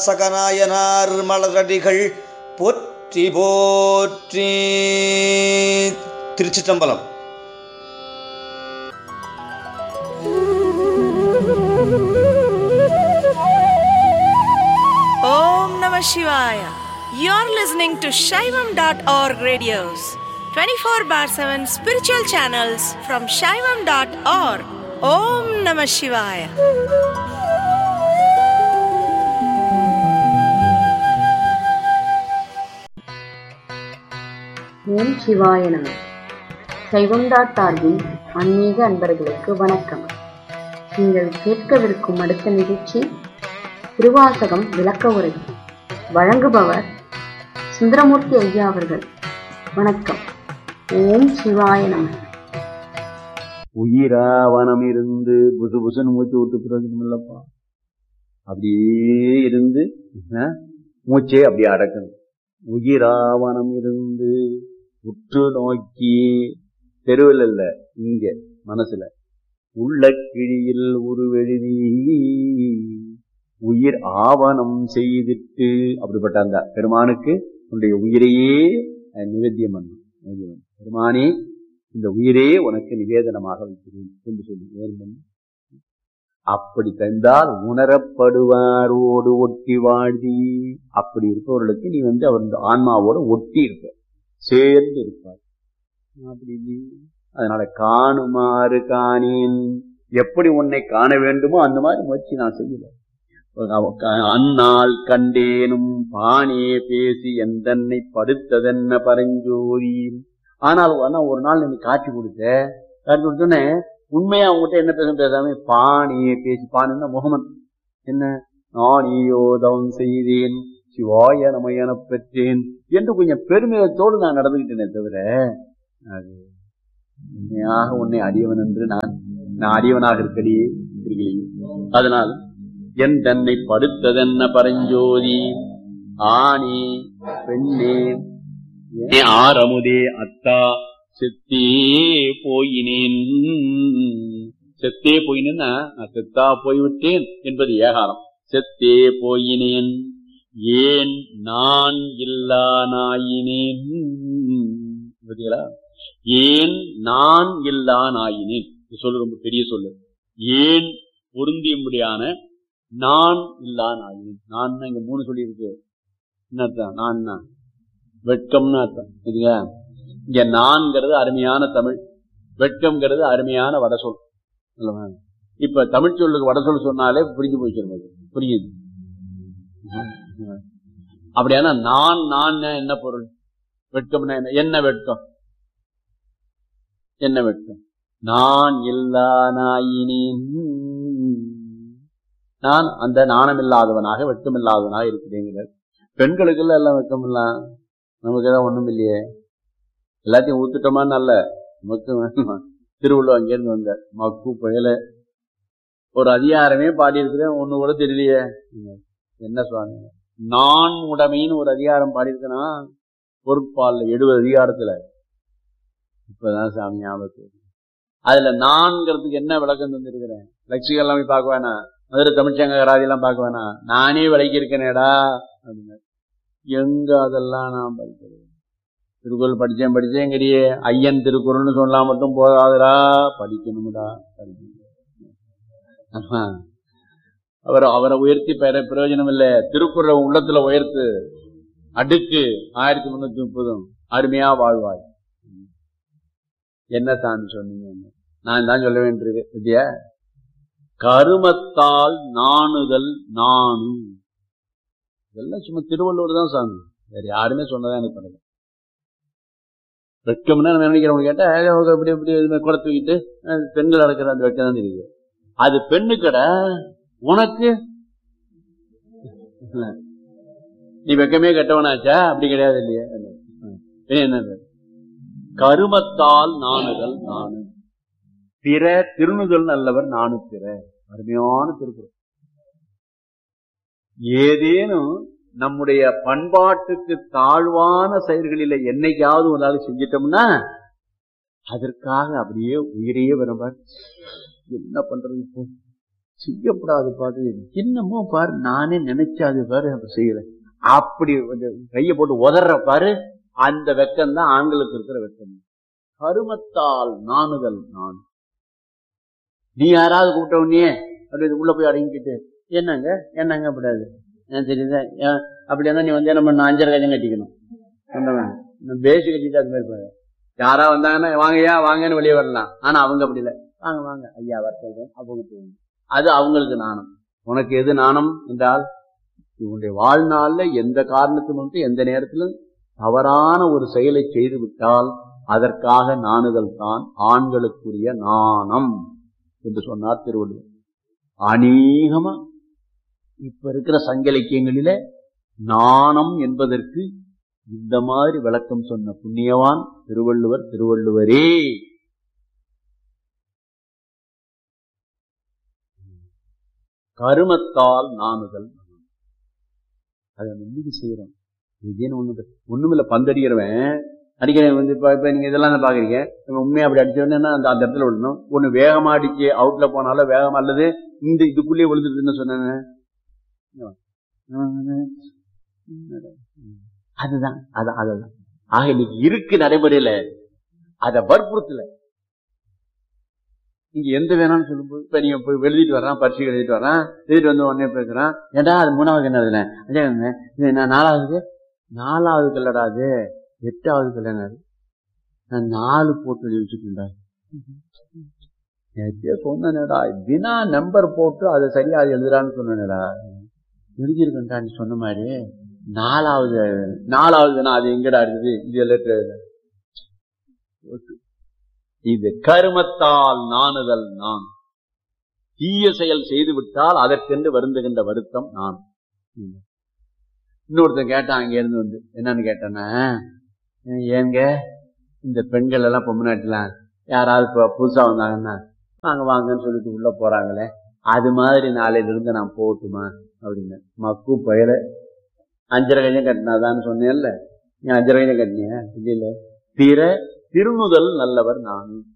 சகநாயனார் மலரடிகள் போற்றி போற்றி திருச்சிற்றம்பலம் Om Namah Shivaya. You're listening to Shaivam.org radios, 24 bar 7 spiritual channels from Shaivam.org. Om Namah Shivaya. ஓம் சிவாய நம சைவம் dot Irwin ஆன்மீக அன்பர்களுக்கு வணக்கம் நீங்கள் கேட்கவிருக்கும் அடுத்த நிகழ்ச்சி திருவாசகம் விளக்க உரை வழங்குபவர் சுந்தரமூர்த்தி ஐயா அவர்கள் வணக்கம் ஓம் சிவாய நம உயிராவனம் இருந்து புசு புசுன்னு மூச்சு விட்டு பிரயோஜனம் இல்லப்பா அப்படியே இருந்து ஆ, மூச்சே அப்படியே அடக்கணும் உயிராவனம் இருந்து உற்று நோக்கி தெருவில் இல்ல இங்க மனசுல உள்ள கிழியில் உருவெழுதி உயிர் ஆவணம் செய்திட்டு அப்படிப்பட்ட அந்த பெருமானுக்கு உன்னுடைய உயிரையே அஹ், நிவேத்தியம் பண்ணும் நிவேத்தியம் பண்ணு. பெருமானே இந்த உயிரே உனக்கு நிவேதனமாக வைக்கிறேன் என்று சொல்லி வேணும் அப்படி தந்தால் உணரப்படுவாரோடு ஒட்டி வாழ்தி அப்படி இருப்பவர்களுக்கு நீ வந்து அவர் இந்த ஆன்மாவோட ஒட்டி இருப்ப சேர்ந்து இருப்பார் அப்படி நீ அதனால காணுமாறு காணேன் எப்படி உன்னை காண வேண்டுமோ அந்த மாதிரி முயற்சி நான் செய்யல அந்நாள் கண்டேனும் பானே பேசி எந்தன்னை படுத்ததென்ன பரஞ்சோதி ஆனால் ஆனா ஒரு நாள் நீ காட்சி கொடுத்த காட்சி கொடுத்தோன்னே உண்மையா அவங்ககிட்ட என்ன பேச பேசாம பாணியே பேசி பாணின்னா முகமன் என்ன நானியோதம் செய்தேன் சிவாய நமையன பெற்றேன் என்று கொஞ்சம் பெருமிதத்தோடு நான் நடந்துகிட்டேனே தவிர அது உண்மையாக உன்னை அடியவன் என்று நான் நான் அடியவனாக இருக்கலையே இருக்கலையே அதனால் என் தன்னை படுத்ததென்ன பரஞ்சோதி ஆணி பெண்ணே ஏ ஆரமுதே அத்தா செத்தே போயினேன் செத்தே போயினேன்னா நான் செத்தா போய்விட்டேன் என்பது ஏகாரம் செத்தே போயினேன் ஏன் நான் இல்லா நாயினேன் பார்த்தீங்களா ஏன் நான் இல்லா நாயினேன் இது சொல்லு ரொம்ப பெரிய சொல்லு ஏன் பொருந்தியும்படியான நான் இல்லா நாயினேன் நான் இங்க மூணு சொல்லி இருக்கு என்ன அர்த்தம் நான் வெட்கம்னு அர்த்தம் சரியா இங்க நான்கிறது அருமையான தமிழ் வெட்கம்ங்கிறது அருமையான வடசொல் அல்லவா? இப்ப தமிழ் சொல்லுக்கு வடசொல் சொன்னாலே புரிஞ்சு போச்சு நமக்கு புரியுது அப்படியானா நான் நான் என்ன பொருள் வெட்கம்னா என்ன என்ன வெட்கம் என்ன வெட்கம் நான் இல்லா நாயினேன் நான் அந்த நாணம் இல்லாதவனாக வெட்கம் இல்லாதவனாக இருக்கிறேங்கிறார் பெண்களுக்கெல்லாம் எல்லாம் வெட்கம் இல்ல நமக்கு தான் ஒண்ணும் இல்லையே எல்லாத்தையும் ஊத்துட்டோமா நல்ல நமக்கு வேணுமா திருவள்ளுவர் அங்கேருந்து வந்தார் மக்கு புயல ஒரு அதிகாரமே பாடியிருக்கிறேன் ஒண்ணு கூட தெரியலையே என்ன சுவாமி நான் உடைமைன்னு ஒரு அதிகாரம் பாடியிருக்கேனா பொறுப்பால் எழுபது அதிகாரத்துல இப்பதான் சாமி ஞாபகத்து வருது. அதுல நான்கிறதுக்கு என்ன விளக்கம் தந்திருக்கிறேன் லட்சிகள் எல்லாம் போய் பார்க்க வேணாம் மதுரை தமிழ்ச்சங்க கராதியெல்லாம் பார்க்க வேணாம் நானே விளக்கி இருக்கேனேடா அப்படின்னு எங்க அதெல்லாம் நான் படிக்கிறது திருக்குறள் படிச்சேன் படிச்சேங்கிறியே ஐயன் திருக்குறள்னு சொன்னா மட்டும் போதாதுடா படிக்கணும்டா படிக்கணும் ஆமா. அவர் அவரை உயர்த்தி பெற பிரயோஜனம் இல்ல திருக்குறளை உள்ளத்துல உயர்த்து அடுக்கு ஆயிரத்தி முன்னூத்தி முப்பதும் அருமையா வாழ்வாய் என்ன சாமி சொன்னீங்க நான் தான் சொல்ல வேண்டியிருக்கு வித்யா கருமத்தால் நாணுதல் நாணு இதெல்லாம் சும்மா திருவள்ளுவர் தான் சாமி வேற யாருமே சொன்னதா எனக்கு பண்ணல வெட்கம்னா நம்ம நினைக்கிறவங்க கேட்டா ஏய், அவங்க இப்படி இப்படி இது மாதிரி குடை தூக்கிட்டு அஹ், பெண்கள் அடக்கிற அந்த வெட்கம் தான் தெரியுது அது பெண்ணு கடை உனக்கு இல்ல. நீ வெக்கமே கெட்டவனாச்சா அப்படி கிடையாது இல்லையா என்னது கருமத்தால் நாணுதல் நானு பிற திருணுதல் நல்லவர் நானு பிற அருமையான திருக்குறள் ஏதேனும் நம்முடைய பண்பாட்டுக்கு தாழ்வான செயல்களில என்னைக்காவது ஒரு நாள் செஞ்சிட்டோம்னா அதற்காக அப்படியே உயிரையே விரும்பார் என்ன பண்றது இப்போ செய்யப்படாது பாரு என்னமோ பாரு நானே நினைச்சாது பாரு அப்ப செய்யல அப்படி கொஞ்சம் கையை போட்டு உதற பாரு அந்த வெக்கம் தான் ஆண்களுக்கு இருக்கிற வெக்கம் கருமத்தால் நாணுதல் நான் நீ யாராவது கூப்பிட்ட உடனே அப்படி உள்ள போய் அடங்கிக்கிட்டு என்னங்க என்னங்க அப்படியாது ஏன் தெரியுதா ஏன் அப்படி இருந்தா நீ வந்து என்ன பண்ண அஞ்சரை கஜம் கட்டிக்கணும் சொன்னவன் பேசி கட்டிட்டு அது மாதிரி பாரு யாரா வந்தாங்கன்னா வாங்கய்யா வாங்கன்னு வெளியே வரலாம் ஆனா அவங்க அப்படி இல்லை வாங்க வாங்க ஐயா வரட்டும் அவங்க போகணும் அது அவங்களுக்கு நாணம் உனக்கு எது நாணம் என்றால் உன்னுடைய வாழ்நாள்ல எந்த காரணத்திலும் எந்த நேரத்திலும் தவறான ஒரு செயலை செய்து விட்டால் அதற்காக நாணுதல் தான் ஆண்களுக்குரிய நாணம் என்று சொன்னார் திருவள்ளுவர் அநேகமா இப்ப இருக்கிற சங்க இலக்கியங்களிலே நாணம் என்பதற்கு இந்த மாதிரி விளக்கம் சொன்ன புண்ணியவான் திருவள்ளுவர் திருவள்ளுவரே கருமத்தால் நாணுதல் அதை நம்பிக்கை செய்யறோம் இதுன்னு ஒண்ணு ஒண்ணுமில்ல பந்தடிக்கிறவன் அடிக்கிறவன் வந்து இப்ப இப்ப நீங்க இதெல்லாம் தான் பாக்குறீங்க இவன் உண்மையா அப்படி அடிச்சவொடனே அந்த அந்த இடத்துல விடணும் ஒண்ணு வேகமா அடிச்சு அவுட்ல போனாலும் வேகமா அல்லது இந்த இதுக்குள்ளேயே விழுந்துட்டுன்னு சொன்னேன் அதுதான் அது அதுதான் ஆக இன்னைக்கு இருக்கு நடைமுறையில அதை வற்புறுத்தல நீங்க எந்த வேணாம்னு சொல்லும்போது இப்ப நீங்க போய் எழுதிட்டு வர்றான் பரிசு எழுதிட்டு வர்றான் எழுதிட்டு வந்து உடனே பேசுறான் ஏடா அது மூணாவது என்ன அதுல அதே இது நான் நாலாவது நாலாவது கல்லடா அது எட்டாவது கல்யாணம் நான் நாலு போட்டு எழுதி வச்சுட்டேன்டா நேற்றே சொன்னேடா தினா நம்பர் போட்டு அதை சரியா அது எழுதுறான்னு சொன்னேடா எழுதியிருக்கேன்டா நீ சொன்ன மாதிரி நாலாவது நாலாவதுனா அது எங்கடா இருக்குது இது லெட்டர் இது கருமத்தால் நாணுதல் நான் தீய செயல் செய்து விட்டால் அதற்கென்று வருந்துகின்ற வருத்தம் நான் இன்னொருத்தன் கேட்டான் அங்க இருந்து வந்து என்னன்னு கேட்டானா ஏங்க இந்த பெண்கள் எல்லாம் பொம்மநாட்டிலாம் யாராவது இப்போ புதுசா வந்தாங்கன்னா வாங்க வாங்கன்னு சொல்லிட்டு உள்ள போறாங்களே அது மாதிரி நாளையில இருந்து நான் போகட்டுமா அப்படின்னு மக்கு பயிர அஞ்சரை கஞ்சம் கட்டினாதான்னு சொன்னேன்ல நீ அஞ்சரை கஞ்சம் கட்டினியா இல்ல பிற திருமுதல் நல்லவர் நான்